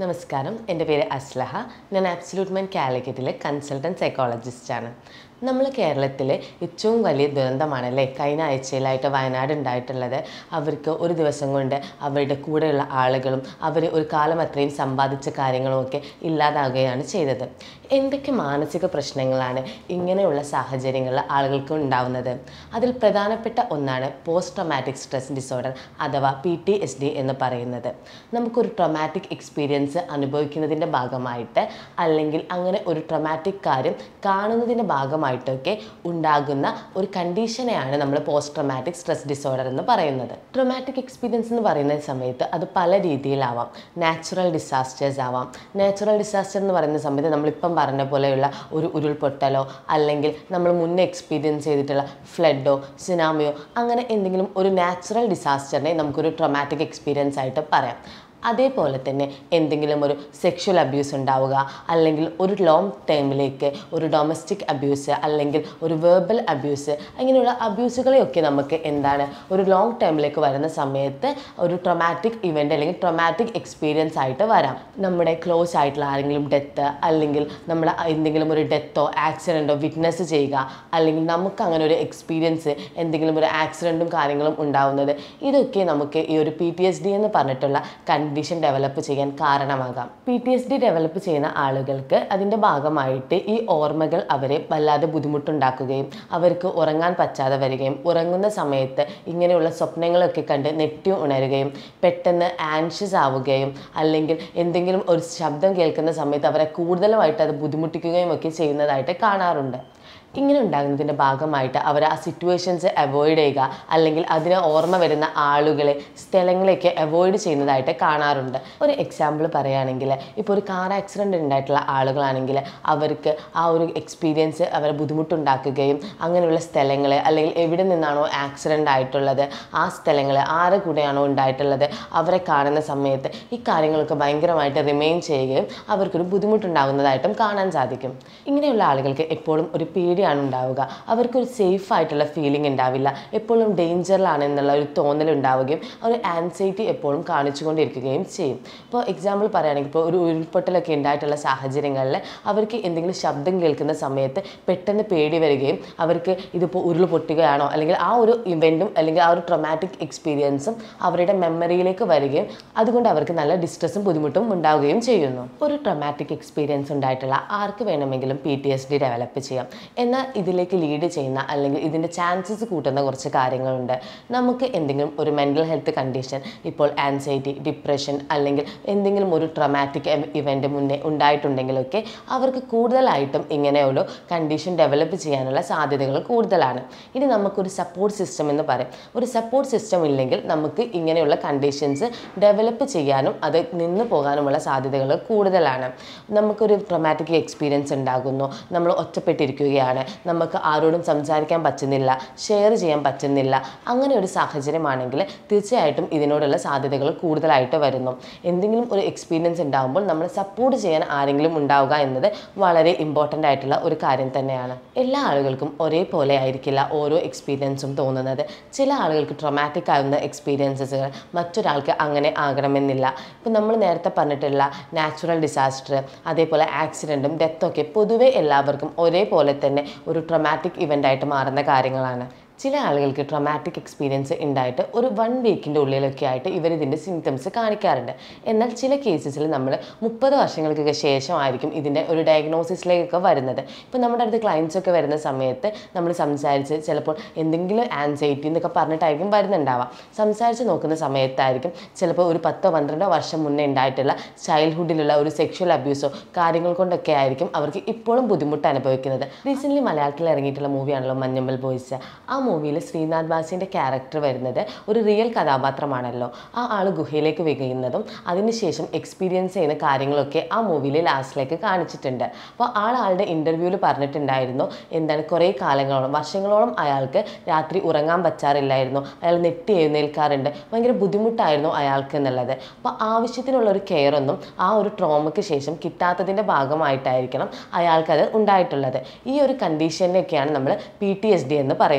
നമസ്കാരം എൻ്റെ പേര് അസ്ലഹ ഞാൻ ആബ്സല്യൂട്ട് മൈൻ കാലിക്കറ്റിലെ കൺസൾട്ടൻറ്റ് സൈക്കോളജിസ്റ്റാണ് നമ്മൾ കേരളത്തിലെ ഏറ്റവും വലിയ ദുരന്തമാണല്ലേ കഴിഞ്ഞ ആഴ്ചയിലായിട്ട് വയനാട് ഉണ്ടായിട്ടുള്ളത് അവർക്ക് ഒരു ദിവസം കൊണ്ട് അവരുടെ കൂടെയുള്ള ആളുകളും അവർ ഒരു കാലം അത്രയും സമ്പാദിച്ച കാര്യങ്ങളുമൊക്കെ ഇല്ലാതാകുകയാണ് ചെയ്തത് എന്തൊക്കെ മാനസിക പ്രശ്നങ്ങളാണ് ഇങ്ങനെയുള്ള സാഹചര്യങ്ങളിൽ ആളുകൾക്ക് ഉണ്ടാവുന്നത് അതിൽ പ്രധാനപ്പെട്ട ഒന്നാണ് പോസ്റ്റ് ട്രോമാറ്റിക് സ്ട്രെസ് ഡിസോർഡർ അഥവാ പി ടി എസ് ഡി എന്ന് പറയുന്നത് നമുക്കൊരു ട്രോമാറ്റിക് എക്സ്പീരിയൻസ് അനുഭവിക്കുന്നതിൻ്റെ ഭാഗമായിട്ട് അല്ലെങ്കിൽ അങ്ങനെ ഒരു ട്രോമാറ്റിക് കാര്യം കാണുന്നതിൻ്റെ ഭാഗമായിട്ടൊക്കെ ഉണ്ടാകുന്ന ഒരു കണ്ടീഷനെയാണ് നമ്മൾ പോസ്റ്റ് ട്രോമാറ്റിക് സ്ട്രെസ് ഡിസോർഡർ എന്ന് പറയുന്നത് ട്രോമാറ്റിക് എക്സ്പീരിയൻസ് എന്ന് പറയുന്ന സമയത്ത് അത് പല രീതിയിലാവാം നാച്ചുറൽ ഡിസാസ്റ്റേഴ്സ് ആവാം നാച്ചുറൽ ഡിസാസ്റ്റർ എന്ന് പറയുന്ന സമയത്ത് നമ്മളിപ്പം പറഞ്ഞ പോലെയുള്ള ഒരു ഉരുൾപൊട്ടലോ അല്ലെങ്കിൽ നമ്മൾ മുന്നേ എക്സ്പീരിയൻസ് ചെയ്തിട്ടുള്ള ഫ്ലഡോ സുനാമിയോ അങ്ങനെ എന്തെങ്കിലും ഒരു നാച്ചുറൽ ഡിസാസ്റ്ററിനെ നമുക്കൊരു ട്രോമാറ്റിക് എക്സ്പീരിയൻസ് ആയിട്ട് പറയാം അതേപോലെ തന്നെ എന്തെങ്കിലും ഒരു സെക്ഷൽ അബ്യൂസ് ഉണ്ടാവുക അല്ലെങ്കിൽ ഒരു ലോങ് ടൈമിലേക്ക് ഒരു ഡൊമസ്റ്റിക് അബ്യൂസ് അല്ലെങ്കിൽ ഒരു വേർബൽ അബ്യൂസ് അങ്ങനെയുള്ള അബ്യൂസുകളെയൊക്കെ നമുക്ക് എന്താണ് ഒരു ലോങ് ടൈമിലേക്ക് വരുന്ന സമയത്ത് ഒരു ട്രൊമാറ്റിക് ഇവൻ്റ് അല്ലെങ്കിൽ ട്രൊമാറ്റിക് എക്സ്പീരിയൻസ് ആയിട്ട് വരാം നമ്മുടെ ക്ലോസ് ആയിട്ടുള്ള ആരെങ്കിലും ഡെത്ത് അല്ലെങ്കിൽ നമ്മൾ എന്തെങ്കിലും ഒരു ഡെത്തോ ആക്സിഡൻറ്റോ വിറ്റ്നസ് ചെയ്യുക അല്ലെങ്കിൽ നമുക്ക് അങ്ങനെ ഒരു എക്സ്പീരിയൻസ് എന്തെങ്കിലും ഒരു ആക്സിഡൻറ്റും കാര്യങ്ങളും ഉണ്ടാവുന്നത് ഇതൊക്കെ നമുക്ക് ഈ ഒരു പി ടി എസ് ഡി എന്ന് പറഞ്ഞിട്ടുള്ള കണ്ടീഷൻ ഡെവലപ്പ് ചെയ്യാൻ കാരണമാകാം P T S D develop ചെയ്യുന്ന ആളുകൾക്ക് അതിൻ്റെ ഭാഗമായിട്ട് ഈ ഓർമ്മകൾ അവരെ വല്ലാതെ ബുദ്ധിമുട്ടുണ്ടാക്കുകയും അവർക്ക് ഉറങ്ങാൻ പറ്റാതെ വരികയും ഉറങ്ങുന്ന സമയത്ത് ഇങ്ങനെയുള്ള സ്വപ്നങ്ങളൊക്കെ കണ്ട് നെറ്റി ഉണരുകയും പെട്ടെന്ന് ആൻഷ്യസ് ആവുകയും അല്ലെങ്കിൽ എന്തെങ്കിലും ഒരു ശബ്ദം കേൾക്കുന്ന സമയത്ത് അവരെ കൂടുതലുമായിട്ട് അത് ബുദ്ധിമുട്ടിക്കുകയും ഒക്കെ ചെയ്യുന്നതായിട്ട് കാണാറുണ്ട് ഇങ്ങനെ ഉണ്ടാകുന്നതിൻ്റെ ഭാഗമായിട്ട് അവർ ആ സിറ്റുവേഷൻസ് അവോയ്ഡ് ചെയ്യുക അല്ലെങ്കിൽ അതിന് ഓർമ്മ വരുന്ന ആളുകളെ സ്ഥലങ്ങളെയൊക്കെ അവോയ്ഡ് ചെയ്യുന്നതായിട്ട് കാണാറുണ്ട് ഒരു എക്സാമ്പിൾ പറയുകയാണെങ്കിൽ ഇപ്പോൾ ഒരു കാർ ആക്സിഡൻറ്റ് ഉണ്ടായിട്ടുള്ള ആളുകളാണെങ്കിൽ അവർക്ക് ആ ഒരു എക്സ്പീരിയൻസ് അവരെ ബുദ്ധിമുട്ടുണ്ടാക്കുകയും അങ്ങനെയുള്ള സ്ഥലങ്ങൾ അല്ലെങ്കിൽ എവിടെ നിന്നാണോ ആക്സിഡൻ്റ് ആയിട്ടുള്ളത് ആ സ്ഥലങ്ങൾ ആരെ കൂടെയാണോ ഉണ്ടായിട്ടുള്ളത് അവരെ കാണുന്ന സമയത്ത് ഈ കാര്യങ്ങളൊക്കെ ഭയങ്കരമായിട്ട് റിമെയിൻ ചെയ്യുകയും അവർക്കൊരു ബുദ്ധിമുട്ടുണ്ടാകുന്നതായിട്ടും കാണാൻ സാധിക്കും ഇങ്ങനെയുള്ള ആളുകൾക്ക് എപ്പോഴും ഒരു പേടിയാണ് ഉണ്ടാവുക അവർക്കൊരു സേഫ് ആയിട്ടുള്ള ഫീലിംഗ് ഉണ്ടാവില്ല എപ്പോഴും ഡേഞ്ചറിലാണ് എന്നുള്ള ഒരു തോന്നൽ ഉണ്ടാവുകയും ഒരു ആൻസൈറ്റി എപ്പോഴും കാണിച്ചുകൊണ്ടിരിക്കുകയും ചെയ്യും ഇപ്പോൾ എക്സാമ്പിൾ പറയുകയാണെങ്കിൽ ഇപ്പോൾ ഒരു ഉരുൾപൊട്ടലൊക്കെ ഉണ്ടായിട്ടുള്ള സാഹചര്യങ്ങളിൽ അവർക്ക് എന്തെങ്കിലും ശബ്ദം കേൾക്കുന്ന സമയത്ത് പെട്ടെന്ന് പേടി വരികയും അവർക്ക് ഇതിപ്പോൾ ഉരുൾ പൊട്ടുകയാണോ അല്ലെങ്കിൽ ആ ഒരു ഇവൻറ്റും അല്ലെങ്കിൽ ആ ഒരു ട്രൊമാറ്റിക് എക്സ്പീരിയൻസും അവരുടെ മെമ്മറിയിലേക്ക് വരികയും അതുകൊണ്ട് അവർക്ക് നല്ല ഡിസ്ട്രെസ്സും ബുദ്ധിമുട്ടും ഉണ്ടാവുകയും ചെയ്യുന്നു ഒരു ട്രൊമാറ്റിക് എക്സ്പീരിയൻസ് ഉണ്ടായിട്ടുള്ള ആർക്ക് വേണമെങ്കിലും P T S D develop ചെയ്യാം എന്നാൽ ഇതിലേക്ക് ലീഡ് ചെയ്യുന്ന അല്ലെങ്കിൽ ഇതിൻ്റെ ചാൻസസ് കൂട്ടുന്ന കുറച്ച് കാര്യങ്ങളുണ്ട് നമുക്ക് എന്തെങ്കിലും ഒരു മെൻ്റൽ ഹെൽത്ത് കണ്ടീഷൻ ഇപ്പോൾ ആൻസൈറ്റി ഡിപ്രഷൻ അല്ലെങ്കിൽ എന്തെങ്കിലും ഒരു ട്രൊമാറ്റിക് ഇവൻ്റ് മുന്നേ ഉണ്ടായിട്ടുണ്ടെങ്കിലൊക്കെ അവർക്ക് കൂടുതലായിട്ടും ഇങ്ങനെയൊരു കണ്ടീഷൻ ഡെവലപ്പ് ചെയ്യാനുള്ള സാധ്യതകൾ കൂടുതലാണ് ഇനി നമുക്കൊരു സപ്പോർട്ട് സിസ്റ്റം എന്ന് പറയും ഒരു സപ്പോർട്ട് സിസ്റ്റം ഇല്ലെങ്കിൽ നമുക്ക് ഇങ്ങനെയുള്ള കണ്ടീഷൻസ് ഡെവലപ്പ് ചെയ്യാനും അത് നിന്ന് പോകാനുമുള്ള സാധ്യതകൾ കൂടുതലാണ് നമുക്കൊരു ട്രൊമാറ്റിക് എക്സ്പീരിയൻസ് ഉണ്ടാകുന്നു നമ്മൾ ഒറ്റപ്പെട്ടിരിക്കുകയാണ് നമുക്ക് ആരോടും സംസാരിക്കാൻ പറ്റുന്നില്ല ഷെയർ ചെയ്യാൻ പറ്റുന്നില്ല അങ്ങനെ ഒരു സാഹചര്യമാണെങ്കിൽ തീർച്ചയായിട്ടും ഇതിനോടുള്ള സാധ്യതകൾ കൂടുതലായിട്ട് വരുന്നു എന്തെങ്കിലും ഒരു എക്സ്പീരിയൻസ് ഉണ്ടാകുമ്പോൾ നമ്മൾ സപ്പോർട്ട് ചെയ്യാൻ ആരെങ്കിലും ഉണ്ടാവുക എന്നത് വളരെ ഇമ്പോർട്ടൻ്റ് ആയിട്ടുള്ള ഒരു കാര്യം തന്നെയാണ് എല്ലാ ആളുകൾക്കും ഒരേപോലെ ആയിരിക്കില്ല ഓരോ എക്സ്പീരിയൻസും തോന്നുന്നത് ചില ആളുകൾക്ക് ട്രൊമാറ്റിക് ആകുന്ന എക്സ്പീരിയൻസസുകൾ മറ്റൊരാൾക്ക് അങ്ങനെ ആകണമെന്നില്ല ഇപ്പം നമ്മൾ നേരത്തെ പറഞ്ഞിട്ടുള്ള നാച്ചുറൽ ഡിസാസ്റ്റർ അതേപോലെ ആക്സിഡൻറ്റും ഡെത്തൊക്കെ പൊതുവെ എല്ലാവർക്കും ഒരേപോലെ തന്നെ ഒരു ട്രൊമാറ്റിക് ഇവൻ്റ് ആയിട്ട് മാറുന്ന കാര്യങ്ങളാണ് ചില ആളുകൾക്ക് ട്രൊമാറ്റിക് എക്സ്പീരിയൻസ് ഉണ്ടായിട്ട് ഒരു വൺ വീക്കിൻ്റെ ഉള്ളിലൊക്കെ ആയിട്ട് ഇവർ ഇതിൻ്റെ സിംറ്റംസ് കാണിക്കാറുണ്ട് എന്നാൽ ചില കേസസിൽ നമ്മൾ മുപ്പത് വർഷങ്ങൾക്കൊക്കെ ശേഷമായിരിക്കും ഇതിൻ്റെ ഒരു ഡയഗ്നോസിസിലേക്കൊക്കെ വരുന്നത് ഇപ്പോൾ നമ്മുടെ അടുത്ത് ക്ലയൻസ് ഒക്കെ വരുന്ന സമയത്ത് നമ്മൾ സംസാരിച്ച് ചിലപ്പോൾ എന്തെങ്കിലും ആൻസൈറ്റി എന്നൊക്കെ പറഞ്ഞിട്ടായിരിക്കും വരുന്നുണ്ടാവാം സംസാരിച്ച് നോക്കുന്ന സമയത്തായിരിക്കും ചിലപ്പോൾ ഒരു പത്തോ പന്ത്രണ്ടോ വർഷം മുന്നേ ഉണ്ടായിട്ടുള്ള ചൈൽഡ്ഹുഡിലുള്ള ഒരു സെക്ഷൽ അബ്യൂസോ കാര്യങ്ങൾ കൊണ്ടൊക്കെ ആയിരിക്കും അവർക്ക് ഇപ്പോഴും ബുദ്ധിമുട്ട് അനുഭവിക്കുന്നത് റീസെൻ്റ്ലി മലയാളത്തിൽ ഇറങ്ങിയിട്ടുള്ള മൂവിയാണല്ലോ മഞ്ഞമ്പൽ ബോയ്സ് ആ മൂവിയിൽ ശ്രീനാഥ് ബാസിൻ്റെ ക്യാരക്ടർ വരുന്നത് ഒരു റിയൽ കഥാപാത്രമാണല്ലോ ആ ആൾ ഗുഹയിലേക്ക് വീഴുന്നതും അതിനുശേഷം എക്സ്പീരിയൻസ് ചെയ്യുന്ന കാര്യങ്ങളൊക്കെ ആ മൂവിയിൽ ലാസ്റ്റിലേക്ക് കാണിച്ചിട്ടുണ്ട് അപ്പോൾ ആൾ ആളുടെ ഇൻ്റർവ്യൂവിൽ പറഞ്ഞിട്ടുണ്ടായിരുന്നു എന്താണ് കുറേ കാലങ്ങളോളം വർഷങ്ങളോളം അയാൾക്ക് രാത്രി ഉറങ്ങാൻ പറ്റാറില്ലായിരുന്നു അയാൾ നെട്ടി എഴുന്നേൽക്കാറുണ്ട് ഭയങ്കര ബുദ്ധിമുട്ടായിരുന്നു അയാൾക്ക് എന്നുള്ളത് അപ്പോൾ ആവശ്യത്തിനുള്ള ഒരു കെയർ ഒന്നും ആ ഒരു ട്രോമയ്ക്ക് ശേഷം കിട്ടാത്തതിൻ്റെ ഭാഗമായിട്ടായിരിക്കണം അയാൾക്കത് ഉണ്ടായിട്ടുള്ളത് ഈ ഒരു കണ്ടീഷനെയൊക്കെയാണ് നമ്മൾ പി ടി എസ് ഡി എന്ന് പറയുന്നത്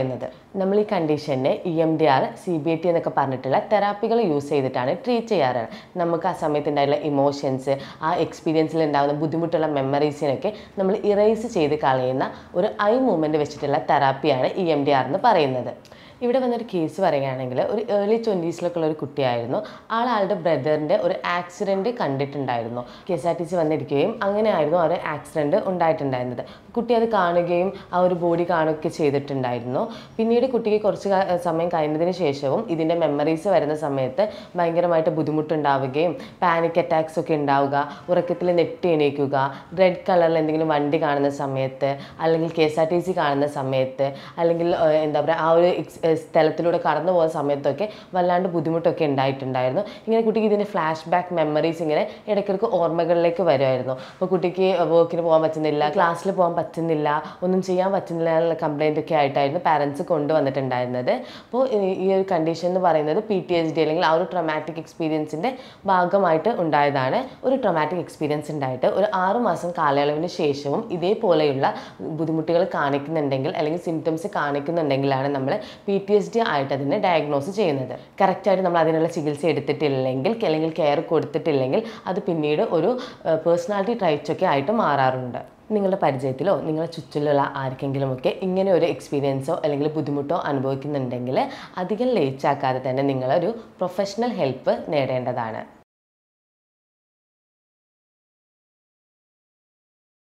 നമ്മൾ ഈ കണ്ടീഷനെ E M D R C B I T എന്നൊക്കെ പറഞ്ഞിട്ടുള്ള തെറാപ്പികൾ യൂസ് ചെയ്തിട്ടാണ് ട്രീറ്റ് ചെയ്യാറ് നമുക്ക് ആ സമയത്ത് ഉണ്ടായിട്ടുള്ള ഇമോഷൻസ് ആ എക്സ്പീരിയൻസിൽ ഉണ്ടാകുന്ന ബുദ്ധിമുട്ടുള്ള മെമ്മറീസിനൊക്കെ നമ്മൾ ഇറേസ് ചെയ്ത് കളയുന്ന ഒരു ഐ മൂവ്മെൻറ്റ് വെച്ചിട്ടുള്ള തെറാപ്പിയാണ് ഇ എം ഡി ആർ എന്ന് പറയുന്നത് ഇവിടെ വന്നൊരു കേസ് പറയുകയാണെങ്കിൽ ഒരു ഏർലി ട്വൻറ്റീസിലൊക്കെ ഉള്ള ഒരു കുട്ടിയായിരുന്നു ആൾ ആളുടെ ബ്രദറിൻ്റെ ഒരു ആക്സിഡൻറ്റ് കണ്ടിട്ടുണ്ടായിരുന്നു K S R T C വന്നിരിക്കുകയും അങ്ങനെയായിരുന്നു ആ ഒരു ആക്സിഡൻറ്റ് ഉണ്ടായിട്ടുണ്ടായിരുന്നത് കുട്ടി അത് കാണുകയും ആ ഒരു ബോഡി കാണുകയൊക്കെ ചെയ്തിട്ടുണ്ടായിരുന്നു പിന്നീട് കുട്ടിക്ക് കുറച്ച് കാ- സമയം കഴിഞ്ഞതിന് ശേഷവും ഇതിൻ്റെ മെമ്മറീസ് വരുന്ന സമയത്ത് ഭയങ്കരമായിട്ട് ബുദ്ധിമുട്ടുണ്ടാവുകയും പാനിക് അറ്റാക്സ് ഒക്കെ ഉണ്ടാവുക ഉറക്കത്തിൽ നെട്ടി എണീക്കുക റെഡ് കളറിൽ എന്തെങ്കിലും വണ്ടി കാണുന്ന സമയത്ത് അല്ലെങ്കിൽ K S R T C കാണുന്ന സമയത്ത് അല്ലെങ്കിൽ ഏഹ്, എന്താ പറയുക ആ ഒരു ex- ഏഹ്, സ്ഥലത്തിലൂടെ കടന്നു പോകുന്ന സമയത്തൊക്കെ വല്ലാണ്ട് ബുദ്ധിമുട്ടൊക്കെ ഉണ്ടായിട്ടുണ്ടായിരുന്നു ഇങ്ങനെ കുട്ടിക്ക് ഇതിൻ്റെ ഫ്ലാഷ് ബാക്ക് മെമ്മറീസ് ഇങ്ങനെ ഇടയ്ക്കിടയ്ക്ക് ഓർമ്മകളിലേക്ക് വരുമായിരുന്നു അപ്പോൾ കുട്ടിക്ക് വർക്കിന് പോകാൻ പറ്റുന്നില്ല ക്ലാസ്സിൽ പോകാൻ പറ്റുന്നില്ല ഒന്നും ചെയ്യാൻ പറ്റുന്നില്ല എന്നുള്ള കംപ്ലൈൻ്റ് ഒക്കെ ആയിട്ടായിരുന്നു പാരൻസ് കൊണ്ടുവന്നിട്ടുണ്ടായിരുന്നത് അപ്പോൾ ഈ- ഈ ഒരു കണ്ടീഷൻ എന്ന് പറയുന്നത് പി ടി എച്ച് ഡി അല്ലെങ്കിൽ ആ ഒരു ട്രൊമാറ്റിക് എക്സ്പീരിയൻസിൻ്റെ ഭാഗമായിട്ട് ഉണ്ടായതാണ് ഒരു ട്രൊമാറ്റിക് എക്സ്പീരിയൻസ് ഉണ്ടായിട്ട് ഒരു ആറ് മാസം കാലയളവിന് ശേഷവും ഇതേപോലെയുള്ള ബുദ്ധിമുട്ടുകൾ കാണിക്കുന്നുണ്ടെങ്കിൽ അല്ലെങ്കിൽ സിംറ്റംസ് കാണിക്കുന്നുണ്ടെങ്കിലാണ് നമ്മൾ പി ടി എസ് ഡി ആയിട്ട് അതിനെ ഡയഗ്നോസ് ചെയ്യുന്നത് കറക്റ്റായിട്ട് നമ്മൾ അതിനുള്ള ചികിത്സ എടുത്തിട്ടില്ലെങ്കിൽ അല്ലെങ്കിൽ കെയർ കൊടുത്തിട്ടില്ലെങ്കിൽ അത് പിന്നീട് ഒരു പേഴ്സണാലിറ്റി ട്രൈറ്റ്സ് ഒക്കെ ആയിട്ട് മാറാറുണ്ട് നിങ്ങളുടെ പരിചയത്തിലോ നിങ്ങളുടെ ചുറ്റിലുള്ള ആർക്കെങ്കിലുമൊക്കെ ഇങ്ങനെ ഒരു എക്സ്പീരിയൻസോ അല്ലെങ്കിൽ ബുദ്ധിമുട്ടോ അനുഭവിക്കുന്നുണ്ടെങ്കിൽ അധികം ലേറ്റാക്കാതെ തന്നെ നിങ്ങളൊരു പ്രൊഫഷണൽ ഹെൽപ്പ് നേടേണ്ടതാണ്